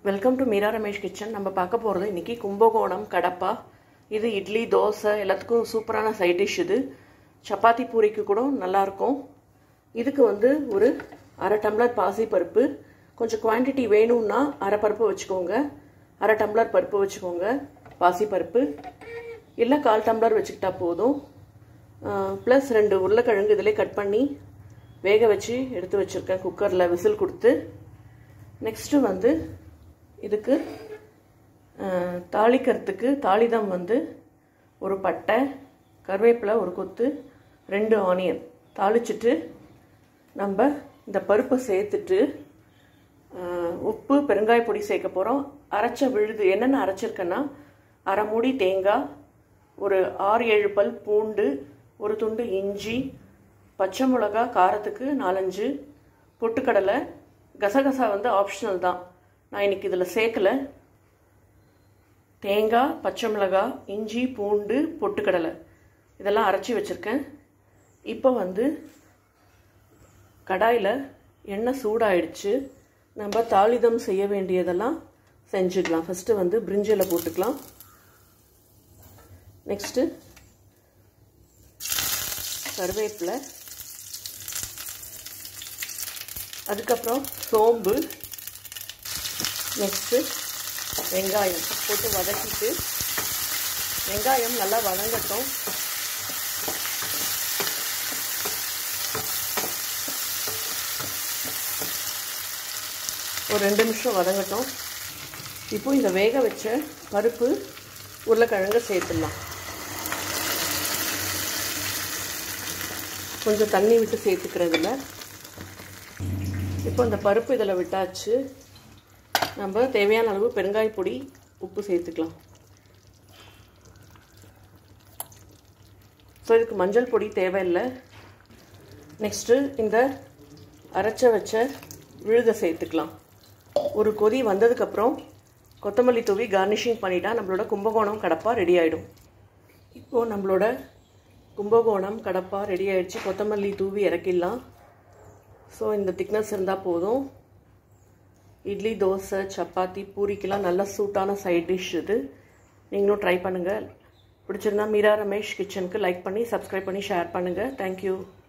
welcome to Meera Ramesh kitchen நம்ம பார்க்க போகிறது இன்றைக்கி கும்பகோணம் கடப்பா இது இட்லி தோசை எல்லாத்துக்கும் சூப்பரான சைட் டிஷ் இது சப்பாத்தி பூரிக்கு கூட நல்லாயிருக்கும் இதுக்கு வந்து ஒரு அரை டம்ளர் பாசி பருப்பு கொஞ்சம் குவான்டிட்டி வேணும்னா அரை பருப்பு வச்சுக்கோங்க அரை டம்ளர் பருப்பு வச்சுக்கோங்க பாசி பருப்பு இல்லை கால் டம்ளர் வச்சுக்கிட்டா போதும் ப்ளஸ் ரெண்டு உருளைக்கிழங்கு இதிலே கட் பண்ணி வேக வச்சு எடுத்து வச்சுருக்கேன் குக்கரில் விசில் கொடுத்து நெக்ஸ்ட்டு வந்து இதுக்கு தாளிக்கிறதுக்கு தாளிதம் வந்து ஒரு பட்டை கருவேப்பிலை ஒரு கொத்து ரெண்டு ஆனியன் தாளிச்சிட்டு நம்ம இந்த பருப்பை சேர்த்துட்டு உப்பு பெருங்காய பொடி சேர்க்க போகிறோம் அரைச்ச விழுது என்னென்ன அரைச்சிருக்கேன்னா அரை மூடி தேங்காய் ஒரு ஆறு ஏழு பல் பூண்டு ஒரு துண்டு இஞ்சி பச்சை மிளகா காரத்துக்கு நாலஞ்சு பொட்டுக்கடலை கசகசா வந்து ஆப்ஷனல் தான் நான் இன்றைக்கி இதில் சேர்க்கலை தேங்காய் பச்சை மிளகாய் இஞ்சி பூண்டு பொட்டுக்கடலை இதெல்லாம் அரைச்சி வச்சுருக்கேன் இப்போ வந்து கடாயில் எண்ணெய் சூடாயிடுச்சு நம்ம தாளிதம் செய்ய வேண்டியதெல்லாம் செஞ்சுக்கலாம் ஃபஸ்ட்டு வந்து பிரிஞ்சில் போட்டுக்கலாம் நெக்ஸ்ட்டு கருவேப்பிலை அதுக்கப்புறம் சோம்பு நெக்ஸ்ட்டு வெங்காயம் போட்டு வதக்கிட்டு வெங்காயம் நல்லா வதங்கட்டும் ஒரு ரெண்டு நிமிஷம் வதங்கட்டும் இப்போ இந்த வேக வச்ச பருப்பு உருளைக்கிழங்க சேர்த்துடலாம் கொஞ்சம் தண்ணி விட்டு சேர்த்துக்கிறதுல இப்போ இந்த பருப்பு இதில் விட்டாச்சு நம்ம தேவையான அளவு பெருங்காய பொடி உப்பு சேர்த்துக்கலாம் ஸோ இதுக்கு மஞ்சள் பொடி தேவையில்லை நெக்ஸ்ட்டு இந்த அரைச்ச வச்ச விழுதை சேர்த்துக்கலாம் ஒரு கொதி வந்ததுக்கப்புறம் கொத்தமல்லி தூவி கார்னிஷிங் பண்ணிட்டா நம்மளோட கும்பகோணம் கடப்பா ரெடி ஆகிடும் இப்போது நம்மளோட கும்பகோணம் கடப்பா ரெடி ஆகிடுச்சு கொத்தமல்லி தூவி இறக்கிடலாம் ஸோ இந்த திக்னஸ் இருந்தால் போதும் இட்லி தோசை சப்பாத்தி பூரிக்கெலாம் நல்ல சூட்டான சைட் டிஷ் இது நீங்களும் ட்ரை பண்ணுங்கள் பிடிச்சிருந்தா மீரா ரமேஷ் கிச்சனுக்கு லைக் பண்ணி சப்ஸ்கிரைப் பண்ணி ஷேர் பண்ணுங்கள் தேங்க்யூ